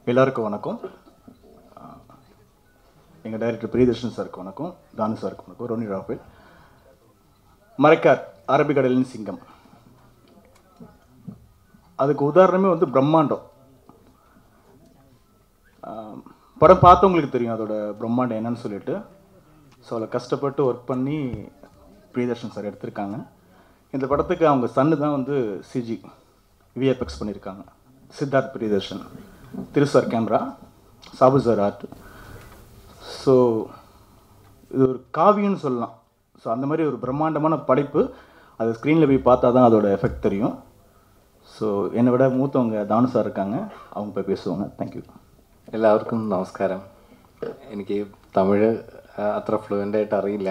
எல்லாருக்கும் வணக்கம் எங்கள் டைரக்டர் பிரியதர்ஷன் சாருக்கு வணக்கம் தானு சாருக்கு வணக்கம் ரோனி ராஃபேல் மறைக்கார் அரபிக்கடலின் சிங்கம் அதுக்கு உதாரணமே வந்து பிரம்மாண்டம் ஆஹ் படம் பார்த்தவங்களுக்கு தெரியும் அதோட பிரம்மாண்டம் என்னன்னு சொல்லிட்டு ஸோ அதில் கஷ்டப்பட்டு ஒர்க் பண்ணி பிரியதர்ஷன் சார் எடுத்திருக்காங்க இந்த படத்துக்கு அவங்க சன்னு தான் வந்து சிஜி விஎஃப்எக்ஸ் பண்ணியிருக்காங்க Siddharth Priyadarshan Thiru sir camera Sabu sir art so இது ஒரு காவியம்னு சொல்லலாம் ஸோ அந்த மாதிரி ஒரு பிரம்மாண்டமான படைப்பு அது ஸ்க்ரீனில் போய் பார்த்தா தான் அதோட எஃபெக்ட் தெரியும் ஸோ என்னை விட மூத்தவங்க தானு சார் இருக்காங்க அவங்க போய் പേശുവാங்க താങ്ക് യു എല്ലാവർക്കും നമസ്കാരം എനിക്ക് തമിഴ് ആ, അത്ര ഫ്ലുവൻ്റ് ആയിട്ട് അറിയില്ല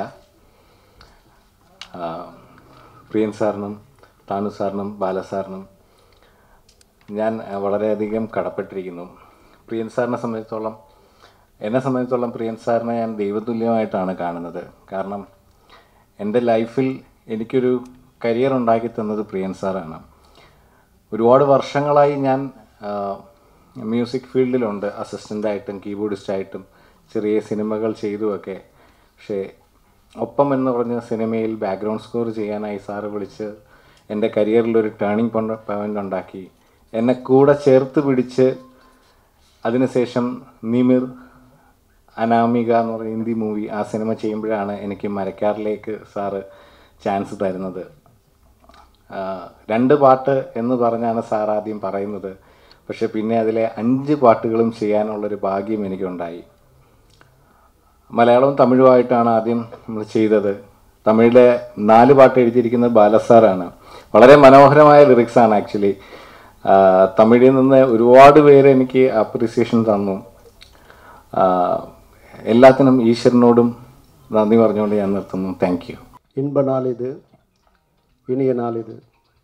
ആ, പ്രിയൻ സാറിനും താനു സാറിനും ബാല സാറിനും ഞാൻ ആ, വളരെയധികം കടപ്പെട്ടിരിക്കുന്നു പ്രിയൻ സാറിനെ സംബന്ധിച്ചോളം എന്നെ സംബന്ധിച്ചോളം പ്രിയൻ സാറിനെ ഞാൻ ദൈവതുല്യമായിട്ടാണ് കാണുന്നത് കാരണം എൻ്റെ ലൈഫിൽ എനിക്കൊരു കരിയർ ഉണ്ടാക്കി തന്നത് പ്രിയൻ സാറാണ് ഒരുപാട് വർഷങ്ങളായി ഞാൻ ആ, മ്യൂസിക് ഫീൽഡിലുണ്ട് അസിസ്റ്റൻ്റായിട്ടും കീബോർഡിസ്റ്റായിട്ടും ചെറിയ സിനിമകൾ ചെയ്തുമൊക്കെ പക്ഷേ ഒപ്പം എന്ന് പറഞ്ഞ സിനിമയിൽ ബാക്ക്ഗ്രൗണ്ട് സ്കോർ ചെയ്യാനായി സാറ് വിളിച്ച് എൻ്റെ കരിയറിൽ ഒരു ടേണിംഗ് പോയിൻ്റ് ഉണ്ടാക്കി എന്നെ കൂടെ ചേർത്ത് പിടിച്ച് അതിനുശേഷം നിമിർ അനാമിക എന്ന് പറഞ്ഞ ഹിന്ദി മൂവി ആ സിനിമ ചെയ്യുമ്പോഴാണ് എനിക്ക് മരക്കാറിലേക്ക് സാറ് ചാൻസ് തരുന്നത് ആ, രണ്ട് പാട്ട് എന്ന് പറഞ്ഞാണ് സാർ ആദ്യം പറയുന്നത് പക്ഷെ പിന്നെ അതിലെ അഞ്ച് പാട്ടുകളും ചെയ്യാനുള്ളൊരു ഭാഗ്യം എനിക്കുണ്ടായി മലയാളവും തമിഴുമായിട്ടാണ് ആദ്യം നമ്മൾ ചെയ്തത് തമിഴിലെ നാല് പാട്ട് എഴുതിയിരിക്കുന്നത് ബാലസാറാണ് വളരെ മനോഹരമായ ലിറിക്സ് ആണ് ആക്ച്വലി തമിഴിൽ നിന്ന് ഒരുപാട് പേര് എനിക്ക് അപ്രിസിയേഷൻ തന്നു ആ, എല്ലാത്തിനും ഈശ്വരനോടും നന്ദി പറഞ്ഞുകൊണ്ട് ഞാൻ നിർത്തുന്നു താങ്ക് യു இன்ப நாள் இது இனிய நாள் இது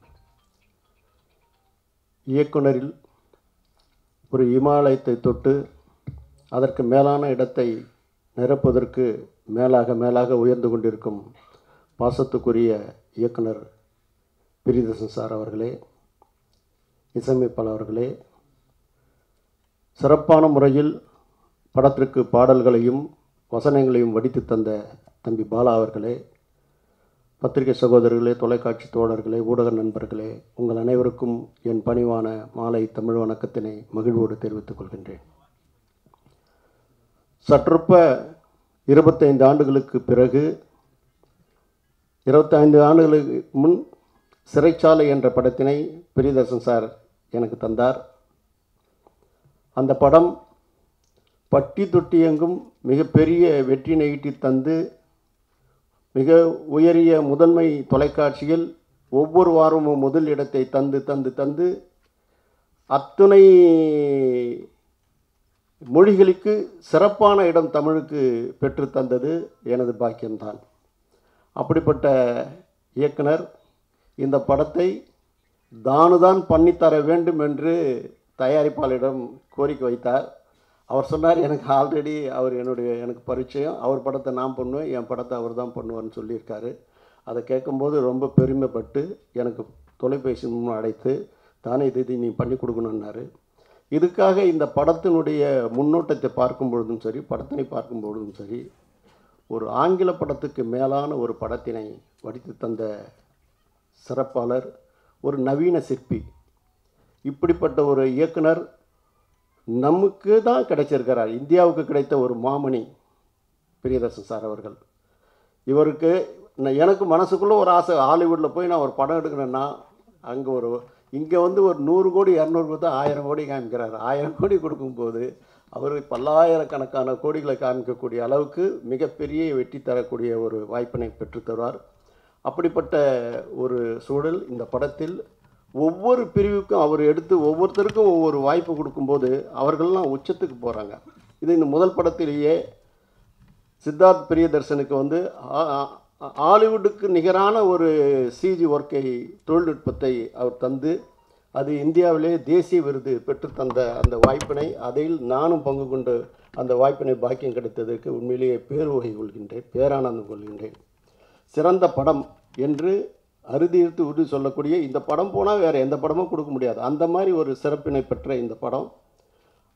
இயக்குனரில் ஒரு இமாலயத்தை தொட்டு அதற்கு மேலான இடத்தை நிரப்புவதற்கு மேலாக மேலாக உயர்ந்து கொண்டிருக்கும் பாசத்துக்குரிய இயக்குனர் பிரியதர்சன் சார் அவர்களே இசையமைப்பாளர் அவர்களே சிறப்பான முறையில் படத்திற்கு பாடல்களையும் வசனங்களையும் வடித்து தந்த தம்பி பாலா அவர்களே பத்திரிகை சகோதரர்களே தொலைக்காட்சி தோழர்களே ஊடக நண்பர்களே உங்கள் அனைவருக்கும் என் பணிவான மாலை தமிழ் வணக்கத்தினை மகிழ்வோடு தெரிவித்துக் கொள்கின்றேன் சற்றொப்ப இருபத்தைந்து ஆண்டுகளுக்கு பிறகு இருபத்தைந்து ஆண்டுகளுக்கு முன் சிறைச்சாலை என்ற படத்தினை பிரியதர்சன் சார் எனக்கு தந்தார் அந்த படம் பட்டி தொட்டி எங்கும் மிகப்பெரிய வெற்றினை ஈட்டி தந்து மிக உயரிய முதன்மை தொலைக்காட்சியில் ஒவ்வொரு வாரமும் முதல் இடத்தை தந்து தந்து தந்து அத்துணை மொழிகளுக்கு சிறப்பான இடம் தமிழுக்கு பெற்று தந்தது எனது பாக்கியம்தான் அப்படிப்பட்ட இயக்குனர் இந்த படத்தை தானுதான் பண்ணித்தர வேண்டும் என்று தயாரிப்பாளரிடம் கோரிக்கை வைத்தார் அவர் சொன்னார் எனக்கு ஆல்ரெடி அவர் என்னுடைய எனக்கு பரிச்சயம் அவர் படத்தை நான் பண்ணுவேன் என் படத்தை அவர் தான் பண்ணுவார்னு சொல்லியிருக்காரு அதை கேட்கும்போது ரொம்ப பெருமைப்பட்டு எனக்கு தொலைபேசி மூலம் அழைத்து தானே இது இது நீ பண்ணி கொடுக்கணுன்னாரு இதுக்காக இந்த படத்தினுடைய முன்னோட்டத்தை பார்க்கும் பொழுதும் சரி படத்தினை பார்க்கும் பொழுதும் சரி ஒரு ஆங்கில படத்துக்கு மேலான ஒரு படத்தினை வடித்து தந்த சிறப்பாளர் ஒரு நவீன சிற்பி இப்படிப்பட்ட ஒரு இயக்குனர் நமக்கு தான் கிடைச்சிருக்கிறார் இந்தியாவுக்கு கிடைத்த ஒரு மாமணி பிரியதர்சன் சார் அவர்கள் இவருக்கு நான் எனக்கு மனசுக்குள்ளே ஒரு ஆசை ஹாலிவுட்டில் போய் நான் ஒரு படம் எடுக்கணுன்னா அங்கே ஒரு இங்கே வந்து ஒரு நூறு கோடி இரநூறு கொடுத்தா ஆயிரம் கோடி காமிக்கிறார் ஆயிரம் கோடி கொடுக்கும்போது அவர் பல்லாயிரக்கணக்கான கோடிகளை காமிக்கக்கூடிய அளவுக்கு மிகப்பெரிய வெற்றி தரக்கூடிய ஒரு வாய்ப்பினை பெற்றுத் தருவார் அப்படிப்பட்ட ஒரு சூழல் இந்த படத்தில் ஒவ்வொரு பிரிவுக்கும் அவர் எடுத்து ஒவ்வொருத்தருக்கும் ஒவ்வொரு வாய்ப்பு கொடுக்கும்போது அவர்கள்லாம் உச்சத்துக்கு போகிறாங்க இது இந்த முதல் படத்திலேயே சித்தார்த் பிரியதர்சனுக்கு வந்து ஆ- ஆ- ஹாலிவுட்டுக்கு நிகரான ஒரு சிஜி ஒர்க்கை தொழில்நுட்பத்தை அவர் தந்து அது இந்தியாவிலே தேசிய விருது பெற்றுத்தந்த அந்த வாய்ப்பினை அதில் நானும் பங்கு கொண்டு அந்த வாய்ப்பினை பாக்கியம் கிடைத்ததற்கு உண்மையிலேயே பேருவகை கொள்கின்றேன் பேரானந்தம் கொள்கின்றேன் சிறந்த படம் என்று அறுதியிட்டு உறுதி சொல்லக்கூடிய இந்த படம் போனால் வேறு எந்த படமும் கொடுக்க முடியாது அந்த மாதிரி ஒரு சிறப்பினை பெற்ற இந்த படம்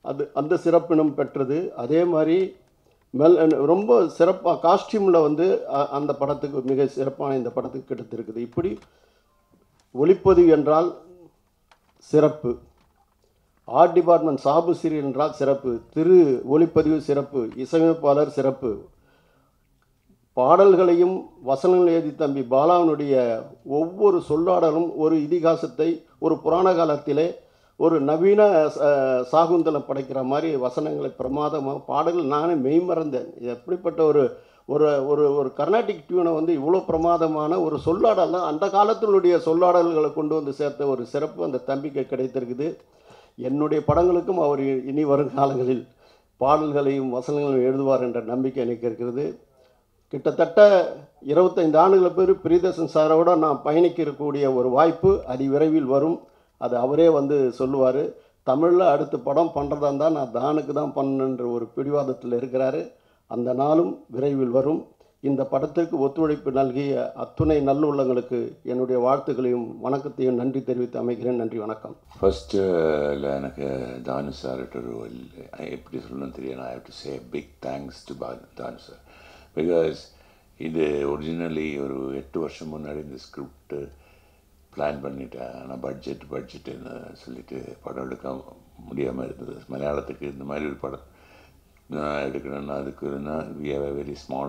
அது அந்த சிறப்பினம் பெற்றது அதே மாதிரி மெல் ரொம்ப சிறப்பாக காஸ்டியூமில் வந்து அ- அந்த படத்துக்கு மிக சிறப்பான இந்த படத்துக்கு கிடைத்திருக்குது இப்படி ஒளிப்பதிவு என்றால் சிறப்பு ஆர்ட் டிபார்ட்மெண்ட் சாபு சிறி என்றால் சிறப்பு திரு ஒளிப்பதிவு சிறப்பு இசையமைப்பாளர் சிறப்பு பாடல்களையும் வசனங்கள் எழுதி தம்பி பாலாவனுடைய ஒவ்வொரு சொல்லாடலும் ஒரு இதிகாசத்தை ஒரு புராண காலத்திலே ஒரு நவீன அஹ், சாகுந்தலம் படைக்கிற மாதிரி வசனங்களை பிரமாதமாக பாடல்கள் நானே மெய்மறந்தேன் இது எப்படிப்பட்ட ஒரு ஒரு ஒரு ஒரு கர்நாடிக் டியூனை வந்து இவ்வளோ பிரமாதமான ஒரு சொல்லாடல் அந்த காலத்தினுடைய சொல்லாடல்களை கொண்டு வந்து சேர்த்த ஒரு சிறப்பு அந்த தம்பிக்கு கிடைத்திருக்குது என்னுடைய படங்களுக்கும் அவர் இனி வரும் காலங்களில் பாடல்களையும் வசனங்களையும் எழுதுவார் என்ற நம்பிக்கை எனக்கு இருக்கிறது கிட்டத்தட்ட இருபத்தைந்து ஆண்டுகள பேர் பிரியதர்சன் சாரோட நான் பயணிக்கக்கூடிய ஒரு வாய்ப்பு அதி விரைவில் வரும் அது அவரே வந்து சொல்லுவார் தமிழில் அடுத்த படம் பண்ணுறதா இருந்தால் நான் தானுக்கு தான் பண்ணணுன்ற ஒரு பிடிவாதத்தில் இருக்கிறாரு அந்த நாளும் விரைவில் வரும் இந்த படத்திற்கு ஒத்துழைப்பு நல்கிய அத்துணை நல்லுள்ளங்களுக்கு என்னுடைய வாழ்த்துக்களையும் வணக்கத்தையும் நன்றி தெரிவித்து அமைகிறேன் நன்றி வணக்கம் ஃபஸ்ட்டு எனக்கு தானு சார்கிட்ட ஒரு வல்- எப்படி சொல்லணும்னு தெரியும் I how to say big thanks to பா தானு சார் பிகாஸ் இது ஒரிஜினலி ஒரு எட்டு வருஷம் முன்னாடி இந்த ஸ்கிரிப்ட் பிளான் பண்ணிட்டேன் ஆனால் பட்ஜெட் பட்ஜெட்டுன்னு சொல்லிட்டு படம் எடுக்க முடியாமல் இருந்தது மலையாளத்துக்கு இந்த மாதிரி ஒரு படம் நான் எடுக்கணும்னா அதுக்கு we have a very small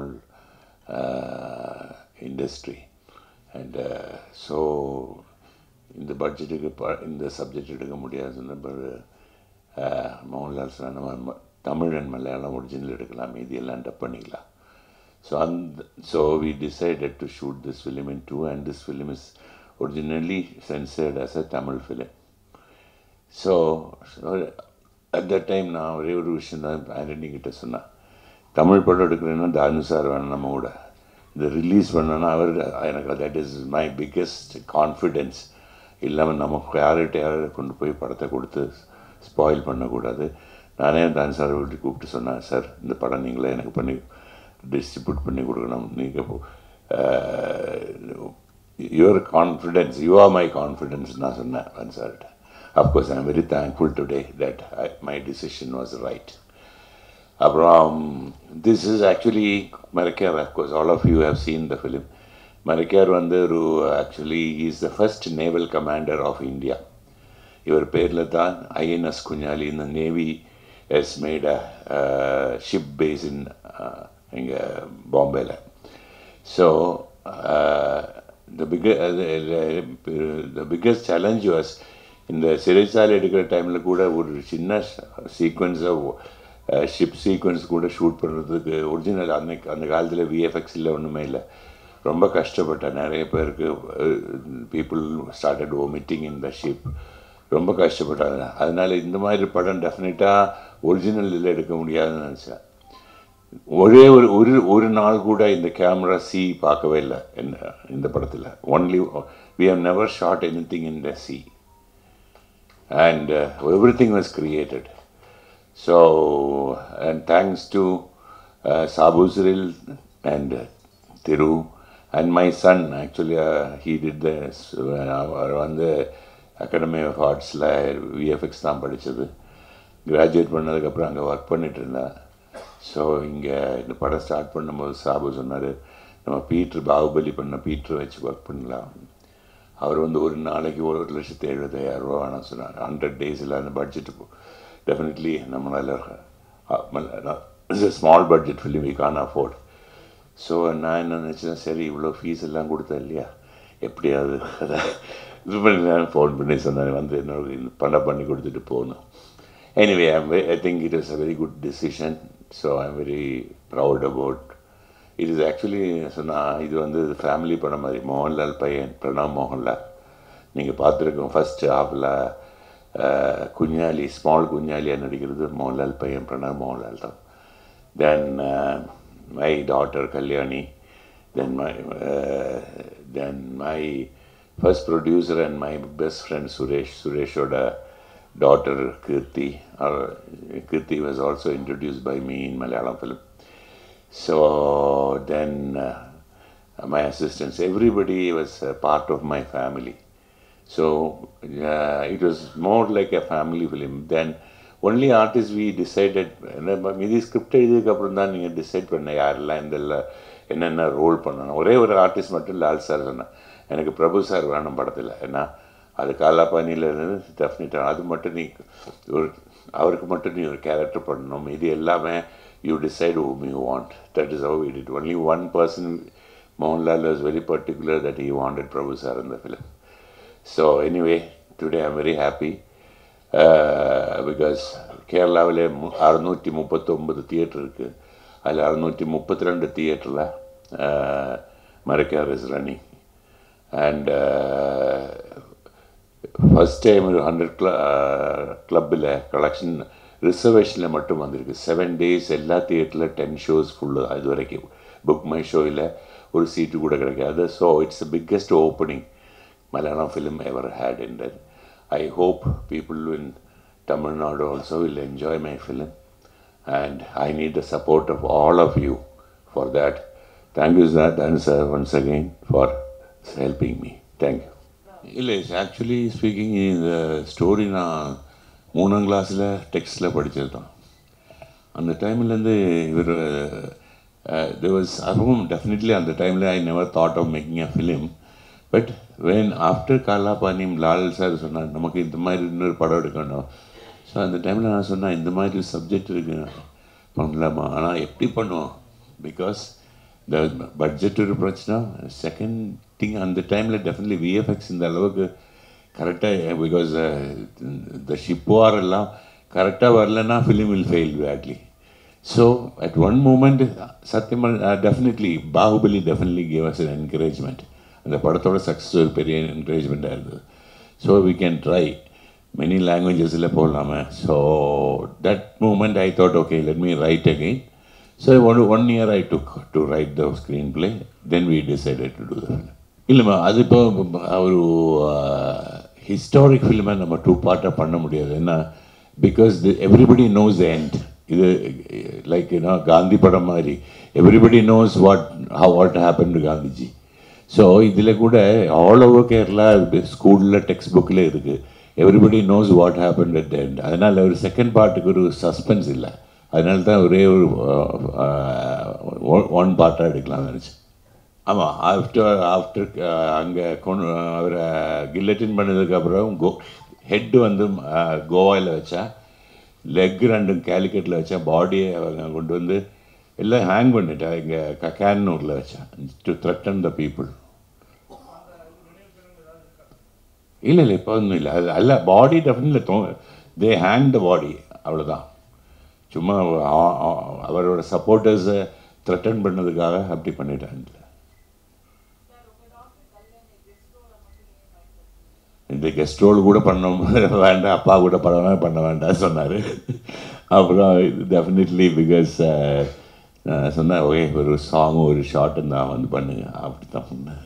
industry and so இந்த பட்ஜெட்டுக்கு ப இந்த சப்ஜெக்ட் எடுக்க முடியாதுன்னு பிறகு அஹ், மோகன்லால் சார் நம்ம ம- தமிழ் அண்ட் மலையாளம் ஒரிஜினல் எடுக்கலாம் மீதி எல்லாம் டப் பண்ணிக்கலாம் ஸோ அந்த so we decided to shoot this film in two and this film is originally censored as a Tamil film so at the time நான் ஒரே ஒரு விஷயம் தான் ஆண்டனி கிட்ட சொன்னேன் தமிழ் படம் எடுக்கிறேன்னா தானு சார் வேணும் நம்ம கூட இதை ரிலீஸ் பண்ணோன்னா அவர் எனக்கு that is my biggest confidence இல்லாமல் நம்ம யார்கிட்ட யாரை கொண்டு போய் படத்தை கொடுத்து ஸ்பாயில் பண்ணக்கூடாது நானே தானு சார் வீட்டு கூப்பிட்டு சொன்னேன் சார் இந்த படம் நீங்களே எனக்கு பண்ணி டிஸ்ட்ரிபியூட் பண்ணி கொடுக்கணும் நீங்கள் your confidence you are my confidence நான் சொன்னேன் தானு சார்கிட்ட of course I am very thankful today that my decision was right அப்புறம் this is actually Marakkar of course all of you have seen the film Marakkar வந்து ஒரு actually is the first naval commander of India இவர் பேரில் தான் INS Kunjali இந்த navy is made a ship base in இங்கே பாம்பேல so the big the biggest challenge was இந்த சிறைச்சாலை எடுக்கிற டைமில் கூட ஒரு சின்ன சீக்வன்ஸை ஷிப் சீக்வன்ஸ் கூட ஷூட் பண்ணுறதுக்கு ஒரிஜினல் அன்னைக்கு அந்த காலத்தில் விஎஃப்எக்ஸ் இல்லை ஒன்றுமே இல்லை ரொம்ப கஷ்டப்பட்டேன் நிறைய பேருக்கு people started vomiting in the ship ரொம்ப கஷ்டப்பட்டாங்க அதனால இந்த மாதிரி படம் டெஃபினட்டாக ஒரிஜினல் இதில் எடுக்க முடியாதுன்னு நினச்சேன் ஒரே ஒரு ஒரு ஒரு நாள் கூட இந்த கேமரா சி பார்க்கவே இல்லை என்ன இந்த படத்தில் only we have never shot anything in the sea and uh, everything was created. So, and thanks to uh, Sabu Cyril and uh, Thiru and my son, actually, uh, he did this அவர் வந்து academy of ஆர்ட்ஸில் VFX தான் படித்தது graduate பண்ணதுக்கப்புறம் அங்கே work பண்ணிட்டு இருந்தேன் so இங்கே இந்த படம் ஸ்டார்ட் பண்ணும்போது சாபு சொன்னார் நம்ம பீட்ரு பாகுபலி பண்ண பீட்ரு வச்சு ஒர்க் பண்ணலாம் அவர் வந்து ஒரு நாளைக்கு ஒரு ஒரு லட்சத்தி எழுபத்தாயிரம் ரூபா வேணும் சொன்னார் ஹண்ட்ரட் டேஸில் அந்த பட்ஜெட்டு டெஃபினெட்லி நம்மளால் small budget film we can afford so நான் என்ன நினச்சேன் சரி இவ்வளோ ஃபீஸ் எல்லாம் கொடுத்தேன் இல்லையா எப்படியாவது அதை இது பண்ணி நான் ஃபோன் பண்ணி சொன்னேன் வந்து என்னோட இந்த படம் பண்ணி கொடுத்துட்டு போகணும் anyway I'm I think it is a very good decision so I'm very proud about இது இஸ் ஆக்சுவலி சொன்னால் இது வந்து ஃபேமிலி படம் மாதிரி மோகன்லால் பையன் பிரணாப் மோகன்லால் நீங்கள் பார்த்துருக்கோம் ஃபர்ஸ்ட் ஹாஃபில் குஞ்சாலி ஸ்மால் குஞ்சாலியாக நடிக்கிறது மோகன்லால் பையன் பிரணாப் மோகன்லால் தான் then my daughter Kalyani then my then my first producer and my best friend Suresh சுரேஷோட daughter Keerthi Keerthi was also introduce by me in Malayalam film So then uh, my assistants, everybody was a part of my family. So uh, it was more like a family film. Then only artist we decided மீதி script எழுதியதுக்கப்புறம் தான் நீங்கள் decide பண்ண யாரெல்லாம் இந்த என்னென்ன role பண்ணணும் ஒரே ஒரு ஆர்டிஸ்ட் மட்டும் லால் சார் சொன்னேன் எனக்கு பிரபு சார் வேணும் படத்தில் ஏன்னா அது காலாபானியில் இருந்து டெஃபினட்டாக அது மட்டும் நீ ஒரு அவருக்கு மட்டும் நீ ஒரு கேரக்டர் பண்ணணும் இது எல்லாமே you decide whom you want that is how we did only one person Mohanlal was very particular that he wanted Prabhu sir in the film so anyway today I'm very happy uh, because கேரளாவில் மு அறுநூற்றி முப்பத்தொம்பது theatre இருக்குது அதில் அறுநூற்றி முப்பத்தி ரெண்டு தியேட்டரில் Marakkar is running and first time ஒரு ஹண்ட்ரட் கிள கிளப்பில் கலெக்ஷன் ரிசர்வேஷனில் மட்டும் வந்திருக்கு செவன் டேஸ் எல்லா தியேட்டரில் டென் ஷோஸ் ஃபுல்லு இது வரைக்கும் புக் மை ஷோவில் ஒரு சீட்டு கூட கிடைக்காது so it's the biggest opening Malayalam film ever had in that I hope people in Tamil Nadu also will enjoy my film and I need the support of all of you for that. Thank you, sir, and sir, once again for helping me. Thank you. இல்லை actually speaking இந்த story நான் மூணாம் கிளாஸில் டெக்ஸ்டில் படித்தது தான் அந்த டைம்லேருந்து இவர் there was அதுவும் டெஃபினெட்லி அந்த டைமில் I never thought of making a film but when after காலாபானியம் லால் சார் சொன்னார் நமக்கு இந்த மாதிரி இன்னொரு படம் எடுக்கணும் ஸோ அந்த டைமில் நான் சொன்னேன் இந்த மாதிரி சப்ஜெக்ட் இருக்கு பண்ணலாமா ஆனால் எப்படி பண்ணுவோம் பிகாஸ் இந்த பட்ஜெட் ஒரு பிரச்சனை செகண்ட் திங் அந்த டைமில் டெஃபினெட்லி விஎஃப்எக்ஸ் இந்த அளவுக்கு கரெக்டாக பிகாஸ் இந்த ஷிப்வார் எல்லாம் கரெக்டாக வரலன்னா film will fail badly so at one moment சத்தியமாக definitely Baahubali definitely gave us encouragement அந்த படத்தோட சக்ஸஸ் ஒரு பெரிய என்கரேஜ்மெண்ட்டாக இருந்தது so we can try many லாங்குவேஜஸில் போடலாமே so that moment I thought okay let me write again so one one year I took to write the screenplay then we decided to do the இல்லைம்மா அது இப்போ ஒரு historic ஃபிலிமை நம்ம two பார்ட்டாக பண்ண முடியாது ஏன்னா because the everybody knows the end இது லைக் யூனோ காந்தி படம் மாதிரி everybody knows what how what happen to Gandhiji so இதில் கூட ஆல் ஓவர் கேரளா ஸ்கூலில் டெக்ஸ்ட் புக்கில் இருக்குது everybody knows what happen at end அதனால் ஒரு செகண்ட் பார்ட்டுக்கு ஒரு சஸ்பென்ஸ் இல்லை அதனால தான் ஒரே ஒரு ஒன் பார்ட்டாக எடுக்கலாம் நினச்சேன் ஆமாம் ஆஃப்டர் ஆஃப்டர் அங்கே கொண்டு அவரை கில்லட்டின் பண்ணதுக்கப்புறம் கோ ஹெட்டு வந்து கோவாவில் வச்சேன் லெக் ரெண்டும் கேலிக்கட்டில் வச்சேன் பாடியை அவங்க கொண்டு வந்து எல்லாம் ஹேங் பண்ணிட்டேன் இங்கே கேன்னூரில் வச்சேன் டு த்ரெட்டன் த பீப்புள் இல்லை இல்லை இப்போ ஒன்றும் இல்லை அது அல்ல பாடி டெஃபினெட்லி தோ தே ஹேங் த பாடி அவ்வளோதான் சும்மா அவரோட சப்போர்ட்டர்ஸை த்ரெட்டன் பண்ணதுக்காக அப்படி பண்ணிட்டாங்க இந்த கெஸ்ட் ரோல் கூட பண்ண வேண்டாம் அப்பா கூட படம் பண்ண வேண்டாம் சொன்னார் அப்புறம் டெஃபினெட்லி பிகாஸ் சொன்னேன் ஓகே ஒரு சாங்கும் ஒரு ஷார்ட்டும் தான் வந்து பண்ணுங்க அப்படி தான் பண்ணேன்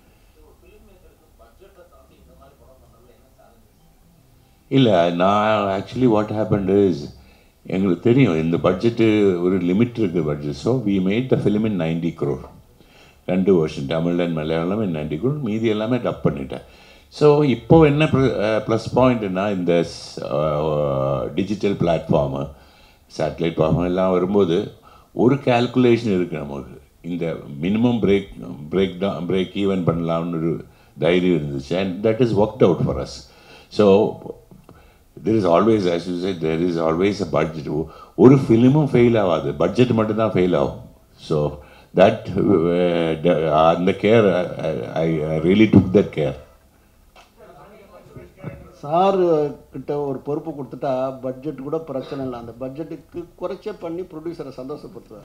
இல்லை நான் ஆக்சுவலி வாட் ஹேப்பன் இஸ் எங்களுக்கு தெரியும் இந்த பட்ஜெட்டு ஒரு லிமிட் இருக்குது budget so we made the film in ninety crore ரெண்டு வருஷன் Tamil and Malayalam in ninety crore மீதி எல்லாமே டப் பண்ணிட்டேன் ஸோ இப்போ என்ன ப்ளஸ் பாயிண்ட்னா இந்த டிஜிட்டல் பிளாட்ஃபார்மு சேட்டலைட் பிளாட்ஃபார்ம் எல்லாம் வரும்போது ஒரு கேல்குலேஷன் இருக்குது நமக்கு இந்த minimum break break down break even பண்ணலாம்னு ஒரு தைரியம் இருந்துச்சு and that is worked out for us so there is always as you say there is always a budget ஒரு ஃபிலிமும் ஃபெயில் ஆகாது பட்ஜெட் மட்டும்தான் ஃபெயில் ஆகும் ஸோ தட் அந்த care I really took that care sir கிட்ட ஒரு பொறுப்பு கொடுத்துட்டா பட்ஜெட் கூட பிரச்சனை இல்லை அந்த பட்ஜெட்டுக்கு குறைச்சே பண்ணி ப்ரொடியூசரை சந்தோஷப்படுத்துவார்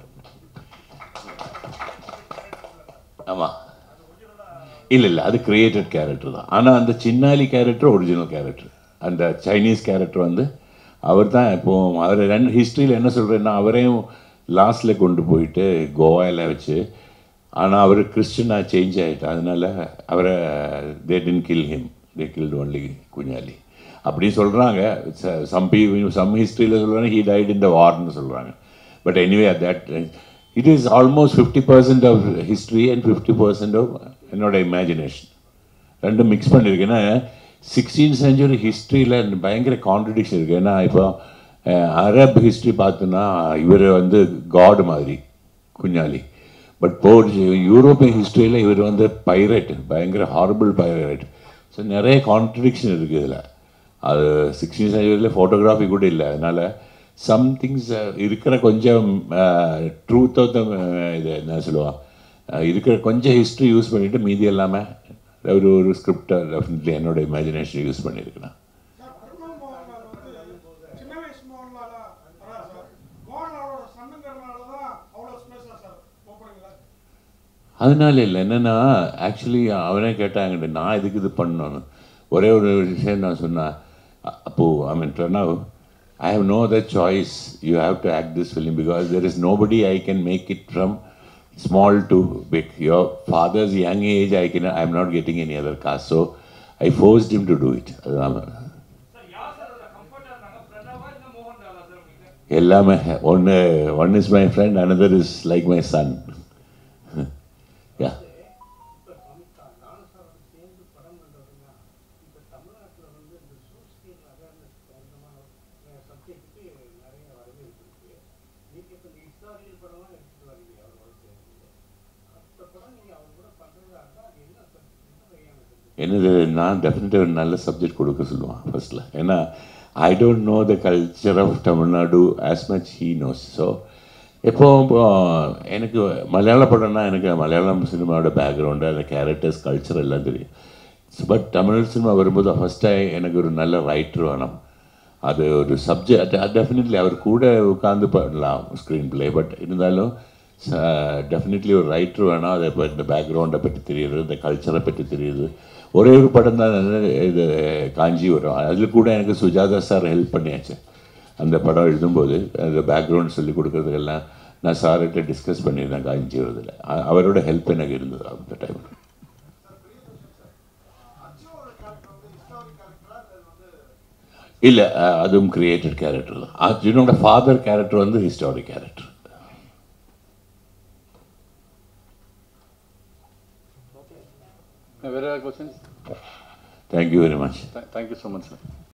ஆமாம் இல்லை இல்லை அது கிரியேட்டட் கேரக்டர் தான் ஆனால் அந்த சின்னாலி கேரக்டர் ஒரிஜினல் கேரக்டர் அந்த சைனீஸ் கேரக்டர் வந்து அவர் தான் இப்போ அவர் ரெண்டு ஹிஸ்ட்ரியில் என்ன சொல்கிறேன்னா அவரையும் லாஸ்ட்டில் கொண்டு போயிட்டு கோவாவில் வச்சு ஆனால் அவர் கிறிஸ்டினாக சேஞ்ச் ஆகிட்டார் அதனால் அவரை they then kill him they killed only Kunjali அப்படி சொல்கிறாங்க சம் பீ சம் ஹிஸ்ட்ரியில் சொல்கிறாங்க ஹீ டைட் இன் த வார்னு சொல்கிறாங்க but anyway that it is almost fifty percent of history and fifty percent of என்னோட இமேஜினேஷன் ரெண்டும் மிக்ஸ் பண்ணியிருக்கேன்னா சிக்ஸ்டீன் செஞ்சுரி ஹிஸ்ட்ரியில் பயங்கர கான்ட்ரடிக்ஷன் இருக்குது ஏன்னா இப்போ அரப் ஹிஸ்ட்ரி பார்த்தோன்னா இவர் வந்து காட் மாதிரி குஞ்சாலி பட் போ யூரோப்பியன் ஹிஸ்ட்ரியில் இவர் வந்து பைரட் பயங்கர ஹாரபிள் பைரட் ஸோ நிறைய கான்ட்ரடிக்ஷன் இருக்குது இதில் அது சிக்ஸ்டீன் செஞ்சுரியில் ஃபோட்டோகிராஃபி கூட இல்லை அதனால் சம்திங்ஸ் இருக்கிற கொஞ்சம் ட்ரூத் ஆஃப் த இது என்ன சொல்லுவான் அஹ் இருக்கிற கொஞ்சம் ஹிஸ்ட்ரி யூஸ் பண்ணிவிட்டு மீதி எல்லாமே ஒரு ஒரு ஸ்கிரிப்டை டெஃபினெட்லி என்னோட இமேஜினேஷன் யூஸ் பண்ணியிருக்கேன் சார் பத்மநாப மோகன்லால் வந்து சின்ன வயசு மோகன்லாலா வரார் சார் மோகன்லாலோட சண்ணுங்கிறனால தான் அவ்வளோ ஸ்பேஸாக சார் ஓப்பனிங்களா அதனால இல்லை என்னென்னா ஆக்சுவலி அவனே கேட்டாங்க நான் இதுக்கு இது பண்ணணும் ஒரே ஒரு விஷயம் நான் சொன்னேன் அ- அப்போ I mean Pranav I have no the choice you have to act this film because there is nobody I can make it from small to big your father's young age I can I am not getting any other cast so I forced him to do it அதுதான் எல்லாமே ஒன்று one is my friend another is like my son yeah என்னது நான் டெஃபினட்டாக ஒரு நல்ல subject கொடுக்க சொல்லுவான் ஃபர்ஸ்ட்டில் ஏன்னா I don't know the culture of Tamil Nadu as much he knows so எப்போ இப்போ எனக்கு மலையாள படம்னா எனக்கு மலையாளம் சினிமாவோட பேக்ரவுண்டு அந்த கேரக்டர்ஸ் கல்ச்சர் எல்லாம் தெரியும் பட் தமிழ் சினிமா வரும்போது ஃபஸ்ட்டாக எனக்கு ஒரு நல்ல ரைட்டர் வேணும் அது ஒரு சப்ஜெக்ட் டெஃபினெட்லி அவர் கூட உட்காந்து பண்ணலாம் ஸ்க்ரீன் ப்ளே பட் இருந்தாலும் டெஃபினெட்லி ஒரு ரைட்டர் வேணும் அதை இப்போ இந்த பேக்ரவுண்டை பற்றி தெரியுது இந்த கல்ச்சரை பற்றி தெரியுது ஒரே ஒரு படம் தான் இது காஞ்சிபுரம் அதில் கூட எனக்கு சுஜாதா சார் ஹெல்ப் பண்ணியாச்சு அந்த படம் எழுதும்போது அந்த பேக்ரவுண்ட் சொல்லி கொடுக்கறதுக்கெல்லாம் நான் சார்கிட்ட டிஸ்கஸ் பண்ணியிருந்தேன் காஞ்சிபுரத்தில் அ- அவரோட ஹெல்ப் எனக்கு இருந்தது அந்த டைமில் இல்லை அதுவும் கிரியேட்டட் கேரக்டர் தான் அர்ஜுனோட ஃபாதர் கேரக்டர் வந்து ஹிஸ்டாரிக் கேரக்டர் வேறு ஏதாவது questions thank you very much thank you so much sir